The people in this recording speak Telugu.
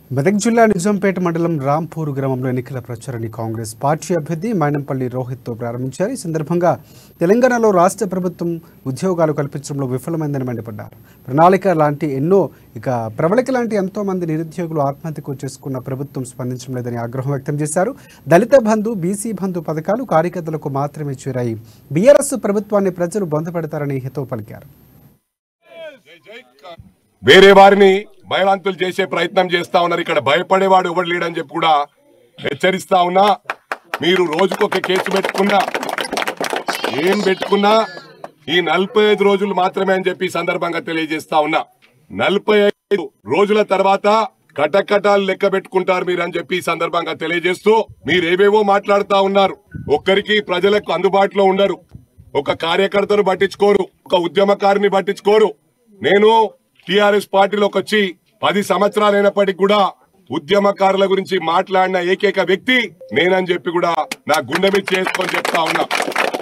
మెదక్ జిల్లా నిజాంపేట మండలం రాంపూర్ గ్రామంలో ఎన్నికల ప్రచారాన్ని కాంగ్రెస్ పార్టీ అభ్యర్థి మైనంపల్లి రోహిత్తో ప్రారంభించారు ఈ సందర్భంగా తెలంగాణలో రాష్ట్ర ప్రభుత్వం ఉద్యోగాలు కల్పించడంలో విఫలమైందని మండిపడ్డారు ప్రణాళిక లాంటి ఎన్నో ఇక ప్రవళిక లాంటి ఎంతో మంది నిరుద్యోగులు ఆత్మహత్యకు చేసుకున్న ప్రభుత్వం స్పందించడం లేదని ఆగ్రహం వ్యక్తం చేశారు దళిత బంధు బీసీ బంధు పథకాలు కార్యకర్తలకు మాత్రమే చేరాయి బీఆర్ఎస్ ప్రభుత్వాన్ని ప్రజలు బంధపెడతారని హితవు పలికారు వేరే వారిని భయవంతులు చేసే ప్రయత్నం చేస్తా ఉన్నారు ఇక్కడ భయపడేవాడు ఎవడు లేడని చెప్పి కూడా హెచ్చరిస్తా ఉన్నా మీరు రోజుకొక కేసు పెట్టుకున్నా ఏం పెట్టుకున్నా ఈ నలభై ఐదు రోజులు మాత్రమే అని చెప్పి ఈ సందర్భంగా తెలియజేస్తా ఉన్నా నలభై ఐదు రోజుల తర్వాత కటకటాలు లెక్క పెట్టుకుంటారు మీరు అని చెప్పి ఈ సందర్భంగా తెలియజేస్తూ మీరు ఏవేవో మాట్లాడుతా ఉన్నారు ఒక్కరికి ప్రజలకు అందుబాటులో ఉండరు ఒక కార్యకర్తను పట్టించుకోరు ఒక ఉద్యమకారిని పట్టించుకోరు నేను టిఆర్ఎస్ పార్టీలోకి వచ్చి పది సంవత్సరాలైనప్పటికీ కూడా ఉద్యమకారుల గురించి మాట్లాడిన ఏకైక వ్యక్తి నేనని చెప్పి కూడా నా గుండె మీద చేసుకొని చెప్తా ఉన్నా